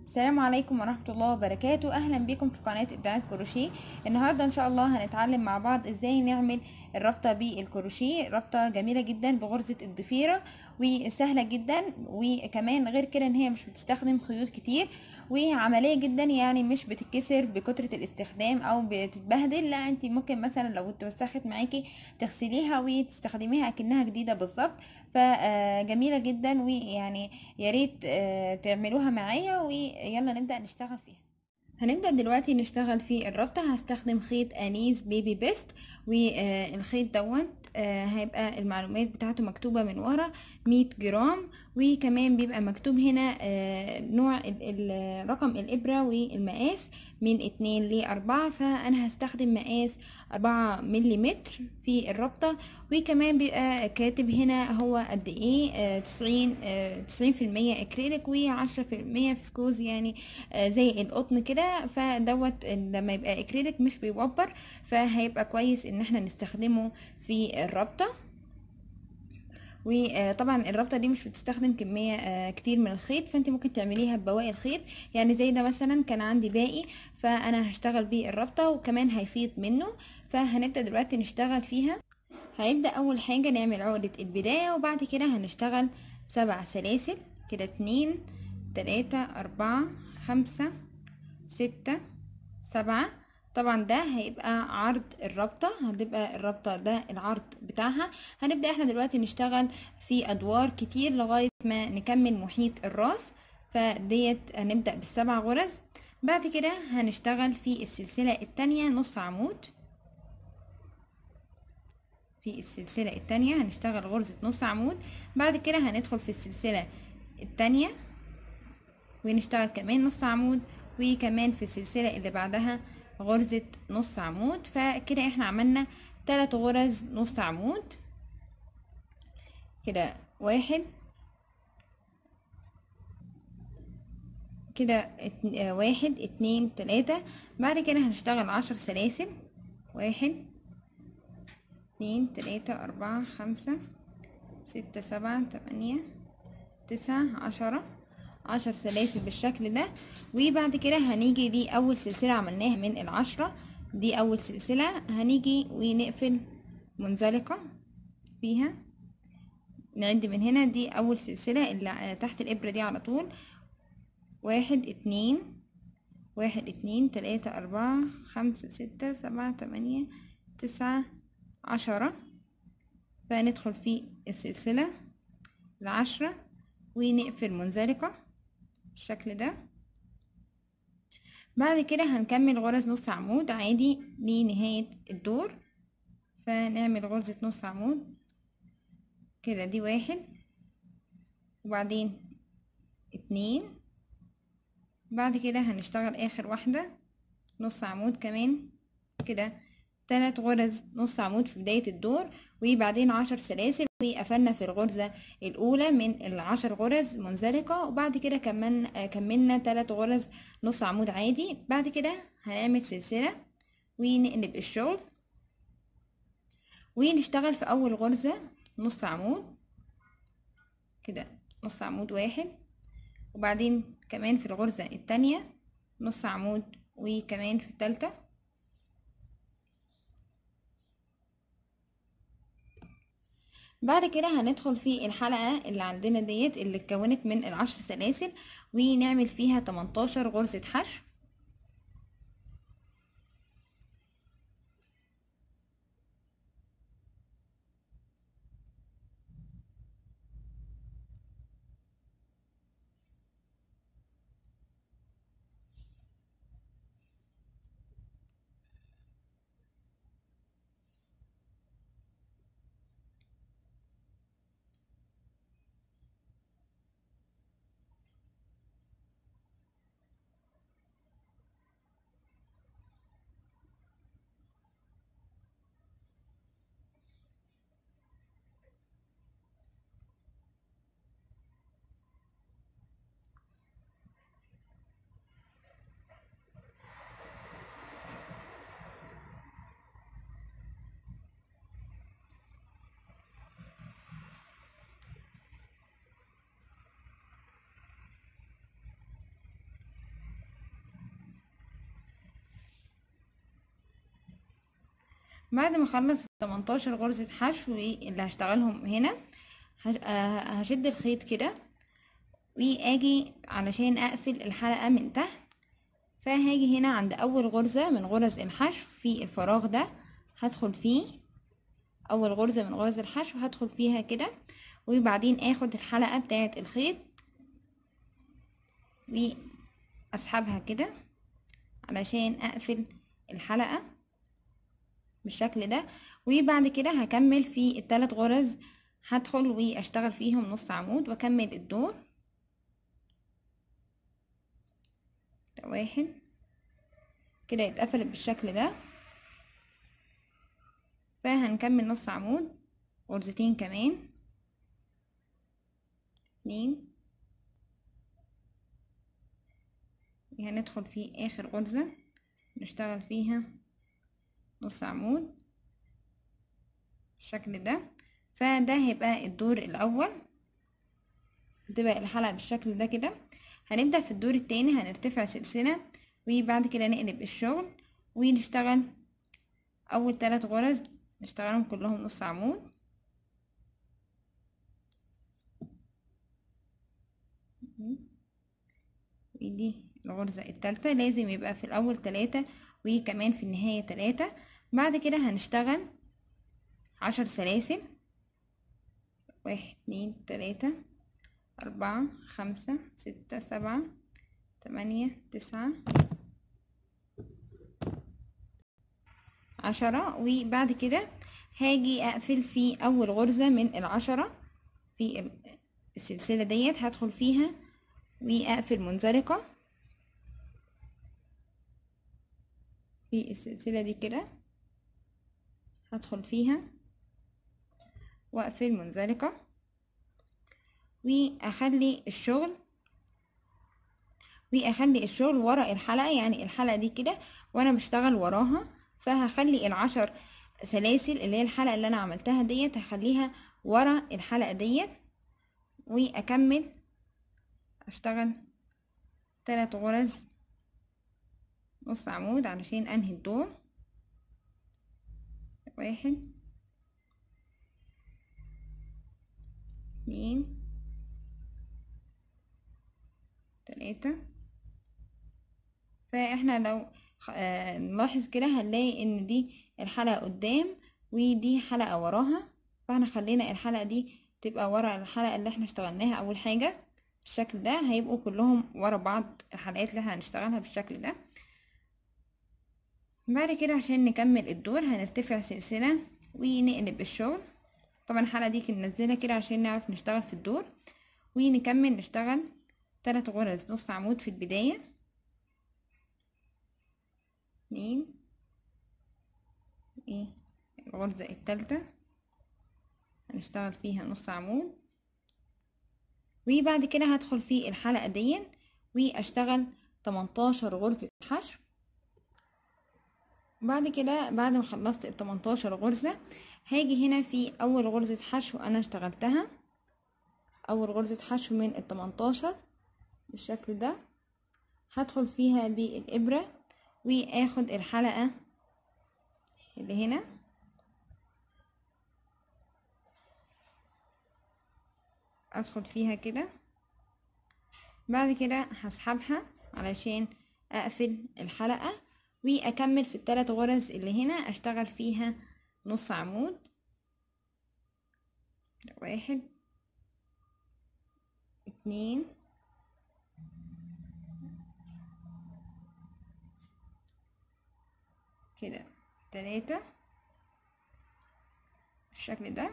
السلام عليكم ورحمة الله وبركاته أهلا بكم في قناة إبداعات كروشيه النهاردة إن شاء الله هنتعلم مع بعض إزاي نعمل الربطة بالكروشيه ربطة جميلة جدا بغرزة الضفيرة وسهلة جدا وكمان غير كده إن هي مش بتستخدم خيوط كتير وعملية جدا يعني مش بتتكسر بكترة الاستخدام أو بتتبهدل لا انت ممكن مثلا لو اتوسخت معاكي تغسليها وتستخدميها أكنها جديدة بالظبط فجميلة جدا ويعني يا ريت آه، تعملوها معايا ويلا نبدأ نشتغل فيها هنبدأ دلوقتي نشتغل في الربطة هستخدم خيط انيس بيبي بيست والخيط دوت آه، هيبقى المعلومات بتاعته مكتوبة من ورا مية جرام وكمان بيبقى مكتوب هنا آه، نوع ال- ال- رقم الإبرة والمقاس من اتنين لأربعة فأنا هستخدم مقاس أربعة مليمتر في الربطة وكمان بيبقى كاتب هنا هو قد ايه آه، تسعين تسعين في المية اكريليك وعشرة في المية فسكوز يعني آه، زي القطن كده فدوت لما يبقى اكريليك مش بيوبر فهيبقى كويس ان احنا نستخدمه في الربطة وطبعا الربطة دي مش بتستخدم كمية آه، كتير من الخيط فانت ممكن تعمليها ببواقي الخيط يعني زي ده مثلا كان عندي باقي فانا هشتغل بيه الربطة وكمان هيفيض منه فهنبدأ دلوقتي نشتغل فيها هنبدأ أول حاجة نعمل عقدة البداية وبعد كده هنشتغل سبع سلاسل كده اتنين تلاتة أربعة خمسة ستة سبعة طبعا ده هيبقى عرض الرابطة هتبقى الرابطة ده العرض بتاعها هنبدأ احنا دلوقتي نشتغل في أدوار كتير لغاية ما نكمل محيط الراس فديت هنبدأ بالسبع غرز بعد كده هنشتغل في السلسلة التانية نص عمود في السلسلة التانية هنشتغل غرزة نص عمود بعد كده هندخل في السلسلة التانية ونشتغل كمان نص عمود وكمان في السلسلة اللي بعدها غرزة نص عمود فكده احنا عملنا تلات غرز نص عمود كده واحد كده ات- آه، واحد اتنين تلاتة بعد كده هنشتغل عشر سلاسل واحد اتنين تلاتة أربعة خمسة ستة سبعة تمانية تسعة عشرة عشر سلاسل بالشكل ده وبعد كده هنيجي دي أول سلسلة عملناها من العشرة دي أول سلسلة هنيجي ونقفل منزلقة فيها نعد من هنا دي أول سلسلة اللي تحت الإبرة دي على طول واحد اتنين واحد اتنين تلاتة أربعة خمسة ستة سبعة تمانية تسعة عشرة فندخل في السلسلة العشرة ونقفل منزلقة بالشكل ده بعد كده هنكمل غرز نص عمود عادي لنهاية الدور فنعمل غرزة نص عمود كده دي واحد وبعدين اتنين بعد كده هنشتغل اخر واحدة نص عمود كمان كده تلات غرز نص عمود في بداية الدور وبعدين عشر سلاسل وقفلنا في الغرزة الأولى من العشر غرز منزلقة وبعد كده كمان آه، كملنا تلات غرز نص عمود عادي بعد كده هنعمل سلسلة ونقلب الشغل ونشتغل في أول غرزة نص عمود كده نص عمود واحد وبعدين كمان في الغرزة التانية نص عمود وكمان في التالتة بعد كده هندخل في الحلقة اللي عندنا ديت اللي اتكونت من العشر سلاسل ونعمل فيها 18 غرزة حشو بعد ما اخلص 18 غرزة حشو اللي هشتغلهم هنا هشد الخيط كده واجي علشان اقفل الحلقة من تحت فهاجي هنا عند اول غرزة من غرز الحشو في الفراغ ده هدخل فيه اول غرزة من غرز الحشو هدخل فيها كده وبعدين اخد الحلقة بتاعة الخيط واسحبها كده علشان اقفل الحلقة بالشكل ده وبعد كده هكمل في الثلاث غرز هدخل واشتغل فيهم نص عمود واكمل الدور واحد كده اتقفلت بالشكل ده فهنكمل نص عمود غرزتين كمان اتنين هندخل في اخر غرزة نشتغل فيها نص عمود بالشكل ده فده هيبقى الدور الاول تبقى الحلقة بالشكل ده كده هنبدأ في الدور التاني هنرتفع سلسلة وبعد كده نقلب الشغل ونشتغل اول ثلاث غرز نشتغلهم كلهم نص عمود ودي الغرزة التالتة لازم يبقى في الأول تلاتة وكمان في النهاية تلاتة بعد كده هنشتغل عشر سلاسل واحد اتنين تلاتة أربعة خمسة ستة سبعة تمانية تسعة عشرة وبعد كده هاجي اقفل في اول غرزة من العشرة في السلسلة ديت هدخل فيها واقفل منزلقة في السلسلة دي كده هدخل فيها واقفل منزلقة واخلي الشغل واخلي الشغل ورا الحلقة يعني الحلقة دي كده وانا بشتغل وراها فهخلي العشر سلاسل اللي هي الحلقة اللي انا عملتها ديت هخليها ورا الحلقة ديت واكمل اشتغل تلات غرز نص عمود علشان انهي الدور واحد اتنين تلاتة فاحنا لو آه نلاحظ كده هنلاقي ان دي الحلقة قدام ودي حلقة وراها فاحنا خلينا الحلقة دي تبقى ورا الحلقة اللي احنا اشتغلناها اول حاجة بالشكل ده هيبقوا كلهم ورا بعض الحلقات اللي احنا هنشتغلها بالشكل ده بعد كده عشان نكمل الدور هنرتفع سلسلة ونقلب الشغل طبعا الحلقة دي ننزلها كده عشان نعرف نشتغل في الدور ونكمل نشتغل تلات غرز نص عمود في البداية اتنين ايه الغرزة التالتة هنشتغل فيها نص عمود وبعد كده هدخل في الحلقة دي واشتغل 18 غرزة حشو بعد كده بعد ما خلصت ال 18 غرزة هاجي هنا في اول غرزة حشو انا اشتغلتها اول غرزة حشو من ال 18 بالشكل ده هدخل فيها بالابرة واخد الحلقة اللي هنا ادخل فيها كده بعد كده هسحبها علشان اقفل الحلقة واكمل في الثلاث غرز اللي هنا اشتغل فيها نص عمود واحد اتنين كده تلاتة بالشكل ده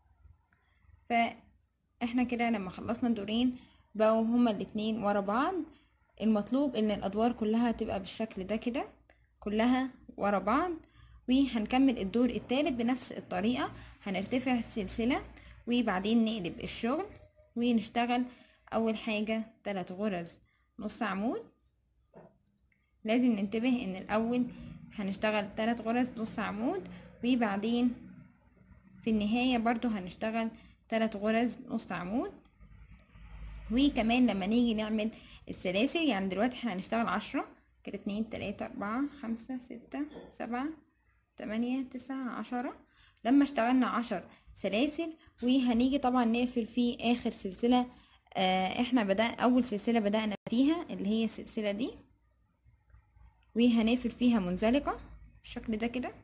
فاحنا كده لما خلصنا الدورين بقوا هما الاتنين ورا بعض المطلوب ان الادوار كلها تبقى بالشكل ده كده كلها ورا بعض وهنكمل الدور التالت بنفس الطريقة هنرتفع السلسلة وبعدين نقلب الشغل ونشتغل اول حاجة تلات غرز نص عمود لازم ننتبه ان الاول هنشتغل تلات غرز نص عمود وبعدين في النهاية برضو هنشتغل تلات غرز نص عمود وكمان لما نيجي نعمل السلاسل يعني دلوقتي احنا هنشتغل عشرة كده اتنين تلاتة اربعة خمسة ستة سبعة تمانية تسعة عشرة لما اشتغلنا عشر سلاسل وهنيجي طبعا نقفل في اخر سلسلة آه احنا بدأ اول سلسلة بدأنا فيها اللي هي السلسلة دي وهنقفل فيها منزلقة بالشكل ده كده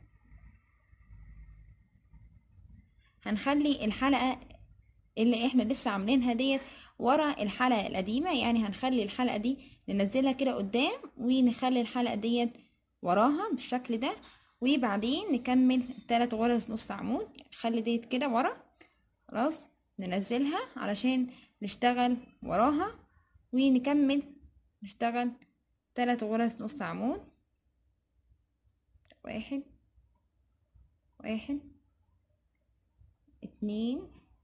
هنخلي الحلقة اللي احنا لسه عاملينها ديت ورا الحلقة القديمة يعني هنخلي الحلقة دي ننزلها كده قدام ونخلي الحلقة ديت وراها بالشكل ده وبعدين نكمل تلات غرز نص عمود يعني نخلي ديت كده ورا خلاص ننزلها علشان نشتغل وراها ونكمل نشتغل تلات غرز نص عمود واحد واحد اتنين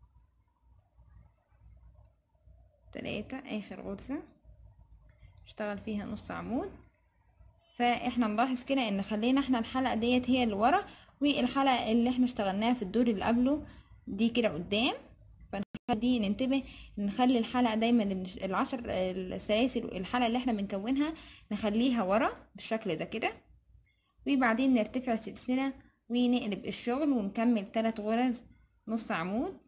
تلاتة اخر غرزة اشتغل فيها نص عمود فاحنا نلاحظ كده ان خلينا احنا الحلقة ديت هي اللي ورا والحلقة اللي احنا اشتغلناها في الدور اللي قبله دي كده قدام دي ننتبه نخلي الحلقة دايما العشر السلاسل الحلقة اللي احنا بنكونها نخليها ورا بالشكل ده كده وبعدين نرتفع سلسلة ونقلب الشغل ونكمل تلات غرز نص عمود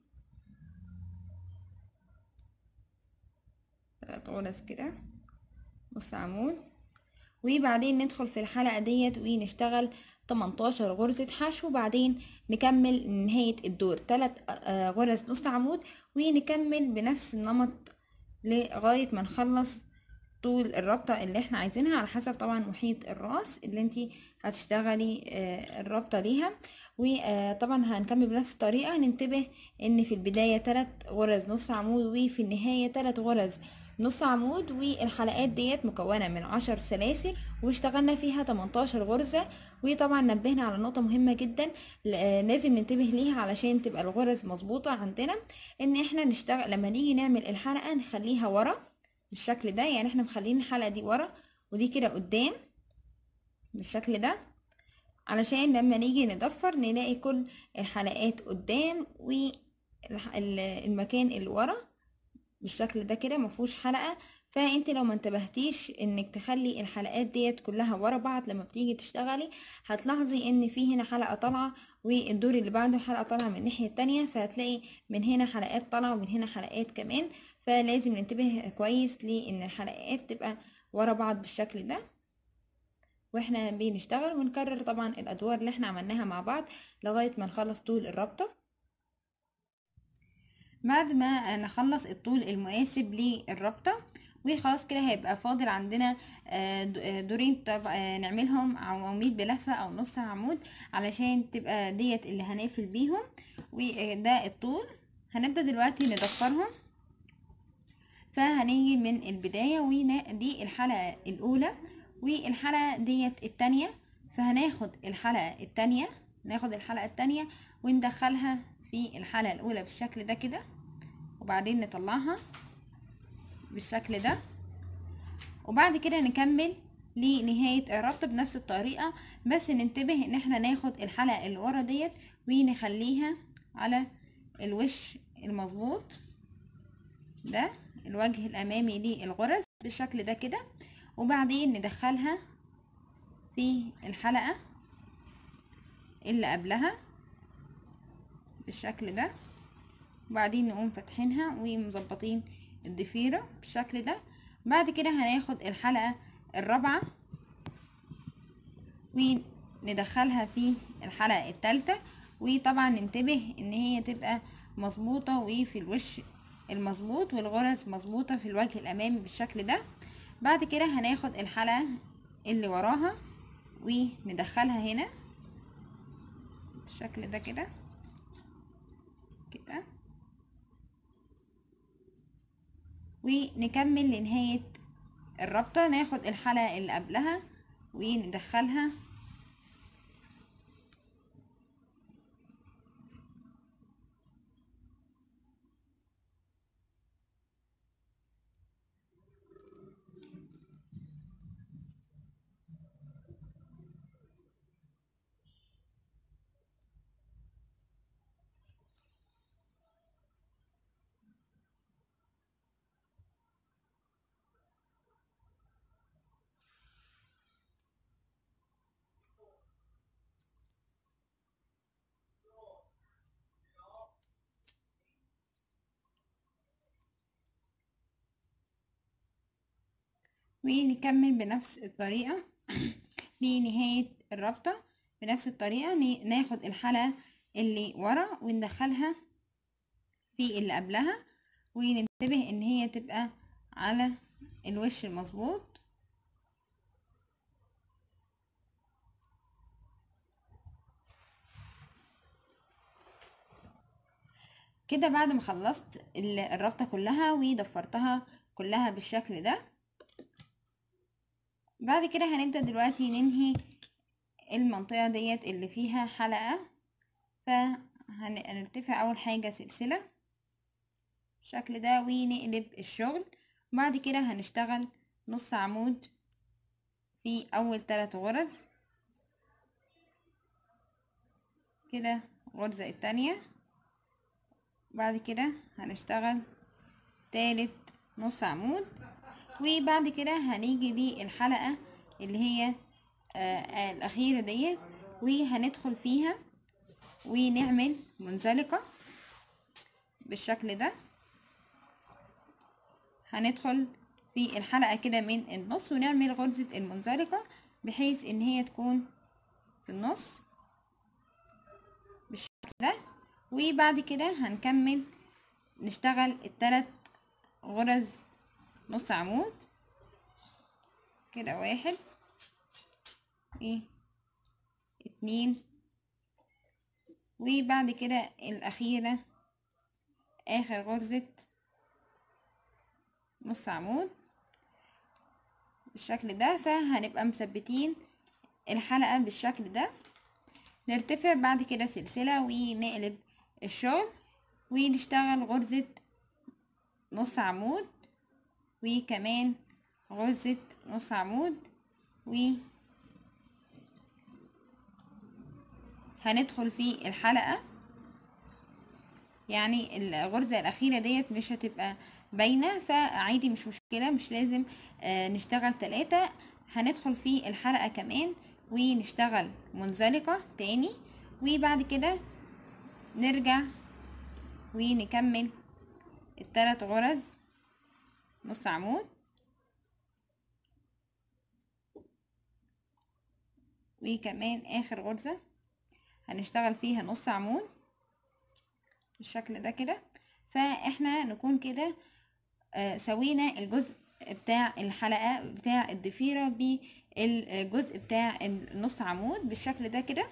تلات غرز كده نص عمود وبعدين ندخل في الحلقة ديت ونشتغل 18 غرزة حشو وبعدين نكمل نهاية الدور تلات غرز نص عمود ونكمل بنفس النمط لغاية ما نخلص طول الرابطة اللي احنا عايزينها على حسب طبعا محيط الراس اللي انتي هتشتغلي الرابطة ليها وطبعا هنكمل بنفس الطريقة ننتبه ان في البداية تلات غرز نص عمود وفي النهاية تلات غرز نص عمود والحلقات ديت مكونة من عشر سلاسل واشتغلنا فيها 18 غرزة وطبعا نبهنا على نقطة مهمة جدا لازم ننتبه ليها علشان تبقى الغرز مظبوطة عندنا ان احنا نشتغل لما نيجي نعمل الحلقة نخليها ورا بالشكل ده يعني احنا مخلين الحلقة دي ورا ودي كده قدام بالشكل ده علشان لما نيجي نضفر نلاقي كل الحلقات قدام والمكان اللي ورا بالشكل ده كده مفهوش حلقة فانت لو ما انتبهتيش انك تخلي الحلقات ديت كلها ورا بعض لما بتيجي تشتغلي هتلاحظي ان في هنا حلقة طالعة والدور اللي بعده حلقة طالعة من الناحية التانية فهتلاقي من هنا حلقات طالعة ومن هنا حلقات كمان فلازم ننتبه كويس لان الحلقات تبقى ورا بعض بالشكل ده واحنا بنشتغل ونكرر طبعا الادوار اللي احنا عملناها مع بعض لغاية ما نخلص طول الرابطة بعد ما نخلص الطول المناسب للرابطة وخلاص كده هيبقى فاضل عندنا دورين نعملهم عواميد بلفة او نص عمود علشان تبقى ديت اللي هنقفل بيهم وده الطول هنبدأ دلوقتي نضفرهم فهنيجي من البداية ودي الحلقة الأولى والحلقة ديت التانية فهناخد الحلقة التانية ناخد الحلقة التانية وندخلها في الحلقة الأولى بالشكل ده كده وبعدين نطلعها بالشكل ده وبعد كده نكمل لنهاية الربط بنفس الطريقة بس ننتبه ان احنا ناخد الحلقة اللي ورا ديت ونخليها على الوش المظبوط ده الوجه الامامي للغرز بالشكل ده كده وبعدين ندخلها في الحلقة اللي قبلها بالشكل ده وبعدين نقوم فاتحينها ومظبطين الضفيرة بالشكل ده بعد كده هناخد الحلقة الرابعة وندخلها في الحلقة التالتة وطبعا ننتبه ان هي تبقى مظبوطة وفي الوش المظبوط والغرز مظبوطة في الوجه الامامي بالشكل ده بعد كده هناخد الحلقة اللي وراها وندخلها هنا بالشكل ده كده كده ونكمل لنهاية الرابطة ناخد الحلقة اللي قبلها وندخلها ونكمل بنفس الطريقة لنهاية الرابطة بنفس الطريقة ناخد الحلقة اللي ورا وندخلها في اللي قبلها وننتبه ان هي تبقى على الوش المظبوط كده بعد ما خلصت الرابطة كلها وضفرتها كلها بالشكل ده بعد كده هنبدأ دلوقتي ننهي المنطقة ديت اللي فيها حلقة فهنرتفع أول حاجة سلسلة بالشكل ده ونقلب الشغل وبعد كده هنشتغل نص عمود في أول ثلاث غرز كده غرزة التانية بعد كده هنشتغل تالت نص عمود وبعد كده هنيجي للحلقة اللي هي آه الأخيرة ديت وهندخل فيها ونعمل منزلقة بالشكل ده هندخل في الحلقة كده من النص ونعمل غرزة المنزلقة بحيث ان هي تكون في النص بالشكل ده وبعد كده هنكمل نشتغل التلات غرز نص عمود كده واحد ايه اتنين وبعد كده الأخيرة آخر غرزة نص عمود بالشكل ده فهنبقى مثبتين الحلقة بالشكل ده نرتفع بعد كده سلسلة ونقلب الشغل ونشتغل غرزة نص عمود وكمان غرزة نص عمود و هندخل في الحلقة يعني الغرزة الأخيرة ديت مش هتبقى باينة فعادي مش مشكلة مش لازم آه نشتغل تلاتة هندخل في الحلقة كمان ونشتغل منزلقة تاني وبعد كده نرجع ونكمل التلات غرز نص عمود وكمان اخر غرزة هنشتغل فيها نص عمود بالشكل ده كده فاحنا نكون كده آه سوينا الجزء بتاع الحلقة بتاع الضفيرة بالجزء بتاع النص عمود بالشكل ده كده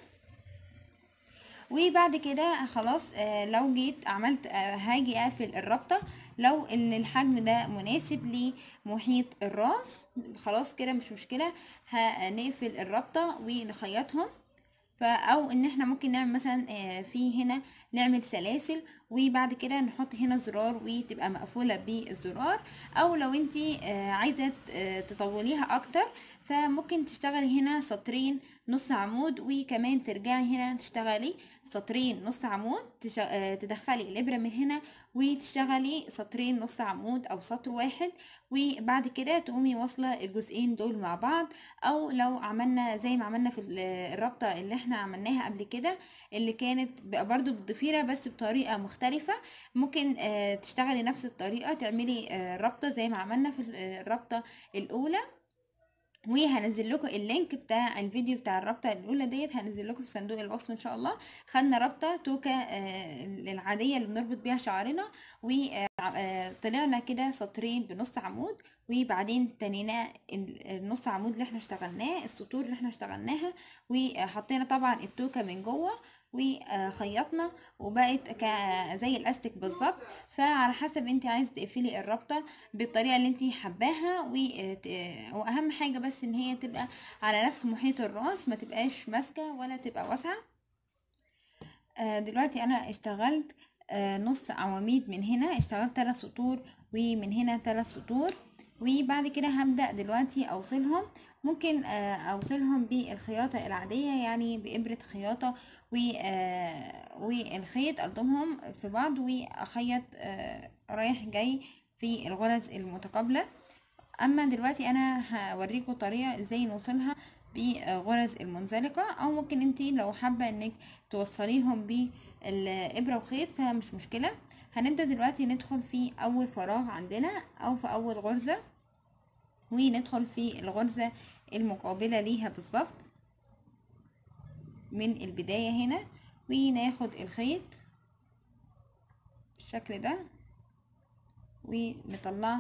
وبعد كده خلاص آه لو جيت عملت آه هاجي اقفل الرابطة لو ان الحجم ده مناسب لمحيط الراس خلاص كده مش مشكلة هنقفل الرابطة ونخيطهم او ان احنا ممكن نعمل مثلا في هنا نعمل سلاسل وبعد كده نحط هنا زرار وتبقى مقفولة بالزرار او لو انت عايزة تطوليها اكتر فممكن تشتغلي هنا سطرين نص عمود وكمان ترجعي هنا تشتغلي سطرين نص عمود تدخلي الابرة من هنا وتشتغلي سطرين نص عمود او سطر واحد وبعد كده تقومي واصلة الجزئين دول مع بعض او لو عملنا زي ما عملنا في الرابطة اللي احنا عملناها قبل كده اللي كانت برضو بالضفيرة بس بطريقة مختلفة ممكن تشتغلي نفس الطريقة تعملي رابطة زي ما عملنا في الرابطة الاولى وهنزل لكم اللينك بتاع الفيديو بتاع الرابطه الاولى ديت هنزل لكم في صندوق الوصف ان شاء الله خدنا رابطه توكه آه العاديه اللي بنربط بيها شعرنا وطلعنا كده سطرين بنص عمود وبعدين تنينا النص عمود اللي احنا اشتغلناه السطور اللي احنا اشتغلناها وحطينا طبعا التوكه من جوه وخيطنا وبقت زي الاستيك بالظبط فعلى حسب انت عايزه تقفلي الرابطه بالطريقه اللي انت حباها واهم حاجه بس ان هي تبقى على نفس محيط الراس ما تبقاش ماسكه ولا تبقى واسعه دلوقتي انا اشتغلت نص عواميد من هنا اشتغلت ثلاث سطور ومن هنا ثلاث سطور وبعد كده هبدأ دلوقتي اوصلهم ممكن اوصلهم بالخياطة العادية يعني بإبرة خياطة والخيط الضمهم في بعض واخيط رايح جاي في الغرز المتقابلة اما دلوقتي انا هوريكم طريقة ازاي نوصلها بغرز المنزلقة او ممكن انتي لو حابة انك توصليهم بالابرة وخيط فمش مشكلة هنبدأ دلوقتي ندخل في اول فراغ عندنا او في اول غرزة وندخل في الغرزة المقابلة ليها بالظبط من البداية هنا وناخد الخيط بالشكل ده ونطلعه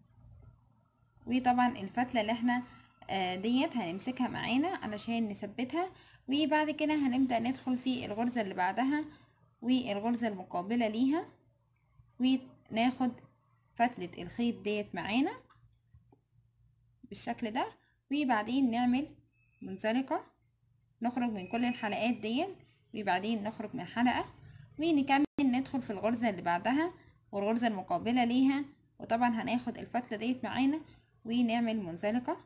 وطبعا الفتلة اللي احنا آه ديت هنمسكها معانا علشان نثبتها وبعد كده هنبدأ ندخل في الغرزة اللي بعدها والغرزة المقابلة ليها وناخد فتلة الخيط ديت معانا بالشكل ده وبعدين نعمل منزلقة نخرج من كل الحلقات ديت وبعدين نخرج من حلقة ونكمل ندخل في الغرزة اللي بعدها والغرزة المقابلة ليها وطبعا هناخد الفتلة ديت معانا ونعمل منزلقة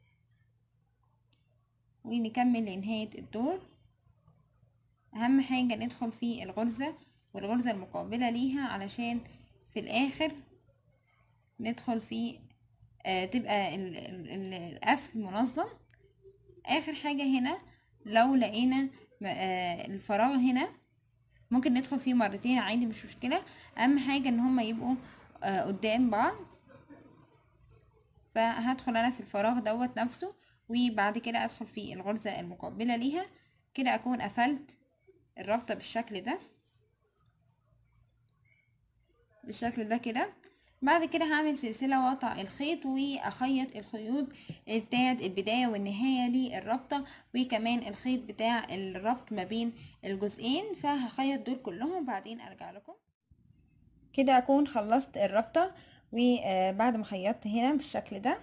ونكمل لنهاية الدور اهم حاجة ندخل في الغرزة والغرزة المقابلة ليها علشان في الاخر ندخل في آه تبقى ال- ال- ال- القفل منظم اخر حاجة هنا لو لقينا م- آه الفراغ هنا ممكن ندخل فيه مرتين عادي مش مشكلة اهم حاجة ان هما يبقوا آه قدام بعض فهدخل انا في الفراغ دوت نفسه وبعد كده ادخل في الغرزة المقابلة ليها كده اكون قفلت الرابطة بالشكل ده بالشكل ده كده بعد كده هعمل سلسلة واقطع الخيط واخيط الخيوط بتاعة البداية والنهاية للرابطة وكمان الخيط بتاع الربط ما بين الجزئين فهخيط دول كلهم بعدين ارجع لكم كده اكون خلصت الرابطة وبعد ما خيطت هنا بالشكل ده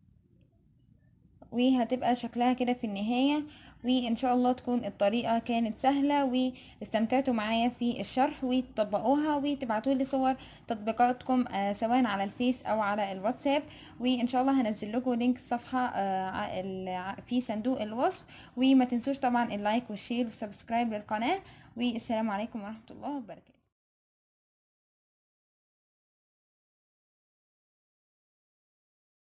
وهتبقى شكلها كده في النهاية وان شاء الله تكون الطريقة كانت سهلة واستمتعتوا معايا في الشرح وتطبقوها وتبعتوا لي صور تطبيقاتكم آه، سواء على الفيس او على الواتساب وان شاء الله هنزل لكم لينك الصفحة آه، ع- ال- ع- في صندوق الوصف وما تنسوش طبعا اللايك والشير والسبسكرايب للقناة والسلام عليكم ورحمة الله وبركاته